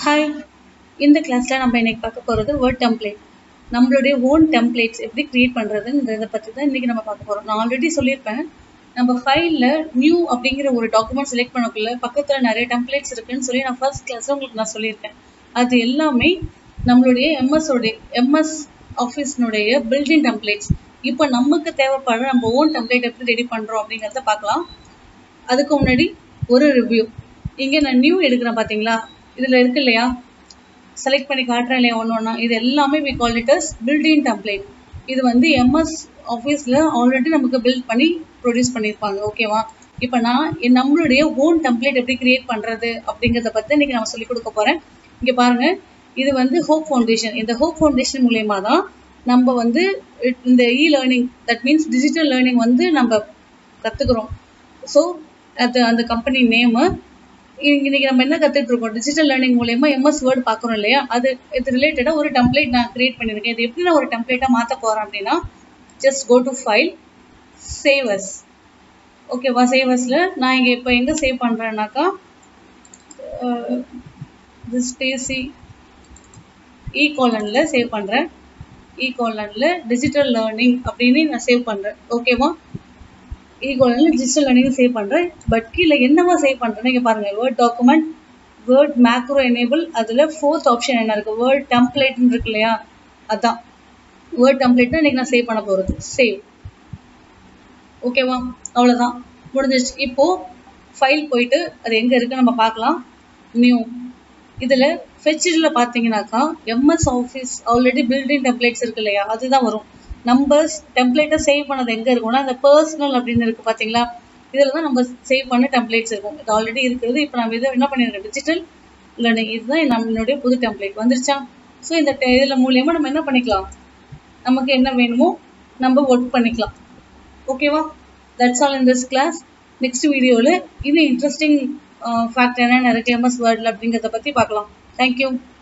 hi இந்த கிளாஸில் நம்ம இன்னைக்கு பார்க்க போகிறது வேர்ட் டெம்ப்ளேட் நம்மளுடைய ஓன் டெம்ப்ளேட்ஸ் எப்படி க்ரியேட் பண்ணுறதுங்கிறத பற்றி தான் இன்றைக்கி நம்ம பார்க்க போகிறோம் நான் ஆல்ரெடி சொல்லியிருப்பேன் நம்ம ஃபைலில் நியூ அப்படிங்கிற ஒரு டாக்குமெண்ட் செலக்ட் பண்ணக்குள்ள பக்கத்தில் நிறைய டெம்ப்ளேட்ஸ் இருக்குன்னு சொல்லி நான் ஃபர்ஸ்ட் கிளாஸில் உங்களுக்கு நான் சொல்லியிருக்கேன் அது எல்லாமே நம்மளுடைய எம்எஸோடைய எம்எஸ் ஆஃபீஸ்னுடைய பில்டிங் டெம்ப்ளேட்ஸ் இப்போ நமக்கு தேவைப்படுற நம்ம ஓன் டெம்ப்ளேட் எப்படி ரெடி பண்ணுறோம் அப்படிங்கிறத பார்க்கலாம் அதுக்கு முன்னாடி ஒரு ரிவ்யூ இங்கே நான் நியூ எடுக்கிறேன் பார்த்தீங்களா இதில் இருக்கு இல்லையா செலக்ட் பண்ணி காட்டுறேன் இல்லையா ஒன்று ஒன்றா இது எல்லாமே we call it as building template இது வந்து எம்எஸ் ஆஃபீஸில் ஆல்ரெடி நமக்கு பில்ட் பண்ணி ப்ரொடியூஸ் பண்ணியிருப்பாங்க ஓகேவா இப்போ நான் என் நம்மளுடைய ஓன் டெம்ப்ளேட் எப்படி கிரியேட் பண்ணுறது அப்படிங்கிறத பற்றி இன்றைக்கி நான் சொல்லிக் கொடுக்க போகிறேன் இங்கே பாருங்கள் இது வந்து ஹோப் ஃபவுண்டேஷன் இந்த ஹோப் ஃபவுண்டேஷன் மூலயமா தான் நம்ம வந்து இந்த e learning that means digital learning வந்து நம்ம கற்றுக்குறோம் ஸோ அது அந்த கம்பெனி நேமு இன்னைக்கு நம்ம என்ன கற்றுட்டு இருக்கோம் டிஜிட்டல் லேர்னிங் மூலயமா எம்எஸ் வேர்டு பார்க்குறோம் இல்லையா அது இது ரிலேட்டடாக ஒரு டெம்ப்ளேட் நான் கிரியேட் பண்ணியிருக்கேன் இது எப்படி நான் ஒரு டெம்ப்ளேட்டாக மாற்ற போகிறேன் அப்படின்னா just go to file save as ஓகேவா சேவஸில் நான் இங்கே இப்போ எங்கே சேவ் பண்ணுறேன்னாக்கா திஸ் பேசி இ காலனில் சேவ் பண்ணுறேன் இ காலனில் டிஜிட்டல் லேர்னிங் அப்படின்னு நான் சேவ் பண்ணுறேன் ஓகேவா ஈகோலில் டிஜிட்டல் லேர்னிங் சேவ் பண்ணுறேன் பட் கீழே என்னவா சேவ் பண்ணுறேன்னு இங்கே பாருங்கள் word document word macro enable அதில் ஃபோர்த் ஆப்ஷன் என்ன இருக்குது வேர்ட் டெம்ப்ளேட்னு இருக்கு இல்லையா அதான் வேர்ட் டெம்ப்ளேட்னா இன்றைக்கி நான் சேவ் பண்ண போகிறது சேவ் ஓகேவா அவ்வளோதான் முடிஞ்சிச்சு இப்போது ஃபைல் போயிட்டு அது எங்கே இருக்குது நம்ம பார்க்கலாம் நியூ இதில் ஃபெச்சில் பார்த்தீங்கன்னாக்கா MS office already building templates இருக்கு இல்லையா அதுதான் வரும் நம்பர்ஸ் டெம்ப்ளேட்டை சேவ் பண்ணது எங்கே இருக்கும்னா அந்த பர்சனல் அப்படின்னு இருக்குது பார்த்தீங்களா இதில் தான் நம்ம சேவ் பண்ண டெம்ப்ளேட்ஸ் இருக்கும் இது ஆல்ரெடி இருக்கிறது இப்போ நம்ம இதை என்ன பண்ணியிருக்கோம் டிஜிட்டல் லேர்னிங் இதுதான் நம்மளுடைய புது டெம்ப்ளேட் வந்துருச்சா ஸோ இந்த இதில் மூலியமாக நம்ம என்ன பண்ணிக்கலாம் நமக்கு என்ன வேணுமோ நம்ம ஒர்க் பண்ணிக்கலாம் ஓகேவா that's all in this class next வீடியோவில் இன்னும் இன்ட்ரெஸ்டிங் ஃபேக்ட் என்னென்ன இருக்குது எம்எஸ் வேர்டில் அப்படிங்கிறத பற்றி பார்க்கலாம் தேங்க்யூ